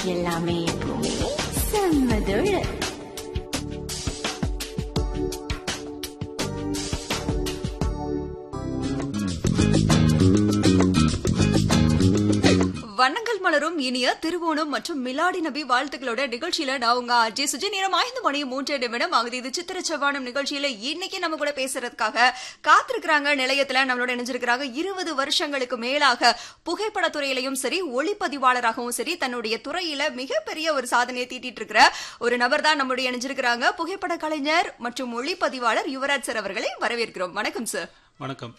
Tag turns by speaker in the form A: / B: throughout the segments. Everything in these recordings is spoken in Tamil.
A: எல்லாமே எப்பவுமே செம்மதுள்ள
B: வண்ணங்கள் மலரும் இனிய திருவோணம் மற்றும் மிலாடி நபி வாழ்த்துக்களோட நிகழ்ச்சியில நான் உங்க அஜய் சுஜி நேரம் ஐந்து மணி மூன்று நிமிடம் ஆகுது இது சித்திர செவ்வானம் நிகழ்ச்சியில இன்னைக்கு நம்ம கூட பேசுறதுக்காக காத்திருக்கிறாங்க நிலையத்துல நம்மளோட இணைஞ்சிருக்கிறாங்க இருபது வருஷங்களுக்கு மேலாக புகைப்படத்துறையிலையும் சரி ஒளிப்பதிவாளராகவும் சரி தன்னுடைய துறையில மிகப்பெரிய ஒரு சாதனையை தீட்டிட்டு இருக்கிற ஒரு நபர் தான் நம்மளுடைய இணைஞ்சிருக்கிறாங்க புகைப்பட கலைஞர் மற்றும் ஒளிப்பதிவாளர் யுவராஜ் சார் அவர்களை வரவேற்கிறோம் வணக்கம் சார்
C: வணக்கம்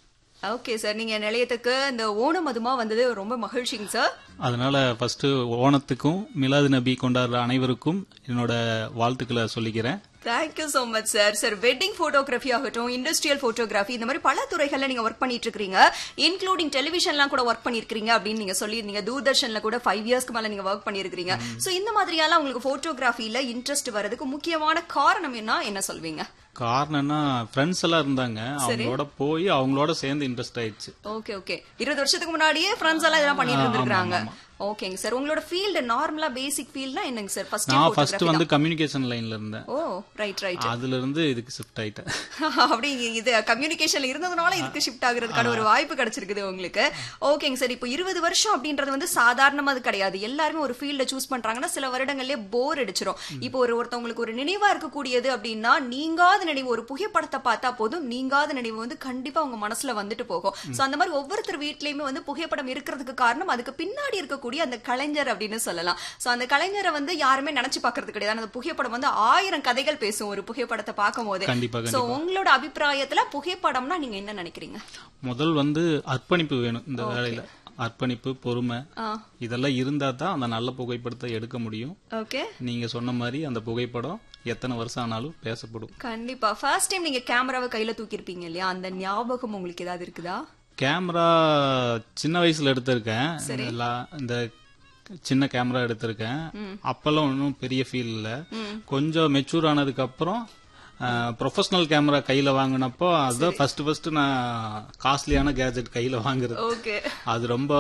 B: ஓகே சார் நீங்க நிலையத்துக்கு இந்த ஓணம் அதுமா வந்தது ரொம்ப மகிழ்ச்சிங்க சார்
C: அதனால ஃபர்ஸ்ட் ஓணத்துக்கும் மிலாது நபி கொண்டாடுற அனைவருக்கும் என்னோட வாழ்த்துக்களை சொல்லிக்கிறேன்
B: thank you so much sir sir wedding photography ஆகட்டும் இண்டஸ்ட்ரியல் போட்டோகிராஃபி இந்த மாதிரி பல துறைகள்ல நீங்க ஒர்க் பண்ணிட்டு இருக்கீங்க இன்க்ளூடிங் டெலிவிஷன்லாம் கூட ஒர்க் பண்ணிருக்கீங்க அப்படின்னு நீங்க சொல்லியிருந்தீங்க தூர்தர்ஷன்ல கூட ஃபைவ் இயர்ஸ்க்கு மேல நீங்க ஒர்க் பண்ணிருக்கீங்க சோ இந்த மாதிரியால உங்களுக்கு போட்டோகிராஃபில இன்ட்ரெஸ்ட் வரதுக்கு முக்கியமான காரணம் என்ன என்ன சொல்வீங்க
C: காரணம்னா ஃப்ரெண்ட்ஸ் எல்லாம் இருந்தாங்க அவங்களோட போய் அவங்களோட சேர்ந்து இன்ட்ரெஸ்ட் ஆயிடுச்சு
B: ஓகே ஓகே இருபது வருஷத்துக்கு முன்னாடியே ஃப்ரெண்ட்ஸ் எல்லாம் இதெல்லாம் பண்ணிட்டு இருந்திருக்காங்க ஓகேங்க சார் உங்களோட ஃபீல்டு நார்மலா பேசிக் ஃபீல்ட்னா என்னங்க சார் ஃபர்ஸ்ட்
C: நான் ஃபர்ஸ்ட் வந்து கம்யூனிகேஷன் லைன்ல இருந்தேன்
B: ஓ ரைட் ரைட்
C: அதுல இருந்து இதுக்கு ஷிஃப்ட் ஆயிட்டேன்
B: அப்படி இது கம்யூனிகேஷன்ல இருந்ததுனால இதுக்கு ஷிஃப்ட் ஆகுறதுக்கான ஒரு வாய்ப்பு கிடைச்சிருக்குது உங்களுக்கு ஓகேங்க சார் இப்போ இருபது வருஷம் அப்படின்றது வந்து சாதாரணமா அது கிடையாது எல்லாருமே ஒரு ஃபீல்ட சூஸ் பண்றாங்கன்னா சில வருடங்கள்லயே போர் அடிச்சிரும் இப்போ ஒரு ஒருத்தவங்களுக்கு ஒரு நினைவா இருக்கக்கூடியது அப்படின்னா நீங்காத நினைவு ஒரு புகைப்படத்தை பார்த்தா போதும் நீங்காத நினைவு வந்து கண்டிப்பா உங்க மனசுல வந்துட்டு போகும் சோ அந்த மாதிரி ஒவ்வொருத்தர் வீட்லயுமே வந்து புகைப்படம் இருக்கிறதுக்கு காரணம் அதுக்கு பின்னாடி இருக்கக்கூடிய அந்த கலைஞர் அப்படின்னு சொல்லலாம் சோ அந்த கலைஞரை வந்து யாருமே நினைச்சு பாக்குறது கிடையாது அந்த புகைப்படம் வந்து ஆயிரம் கதைகள் பேசும் ஒரு புகைப்படத்தை பார்க்கும் போது
C: கண்டிப்பா
B: சோ உங்களோட அபிப்பிராயத்துல புகைப்படம்னா நீங்க என்ன நினைக்கிறீங்க
C: முதல் வந்து அர்ப்பணிப்பு வேணும் இந்த வேலையில அர்ப்பணிப்பு பொறுமை இதெல்லாம் இருந்தா தான் அந்த நல்ல புகைப்படத்தை எடுக்க முடியும்
B: ஓகே
C: நீங்க சொன்ன மாதிரி அந்த புகைப்படம் எத்தனை வருஷம் ஆனாலும் பேசப்படும்
B: கண்டிப்பா ஃபர்ஸ்ட் டைம் நீங்க கேமராவை கையில தூக்கி இருப்பீங்க இல்லையா அந்த ஞாபகம் உங்களுக்கு ஏதாவது இருக்குதா
C: கேமரா சின்ன வயசுல எடுத்திருக்கேன் எல்லா- இந்த சின்ன கேமரா எடுத்திருக்கேன் அப்பெல்லாம் ஒன்றும் பெரிய ஃபீல் இல்ல கொஞ்சம் மெச்சூர் ஆனதுக்கு அப்புறம் ப்ரொஃபஷனல் கேமரா கையில வாங்கினப்போ அதுதான் ஃபர்ஸ்ட் ஃபர்ஸ்ட் நான் காஸ்ட்லியான கேஜெட் கையில வாங்குறது
B: ஓகே
C: அது ரொம்ப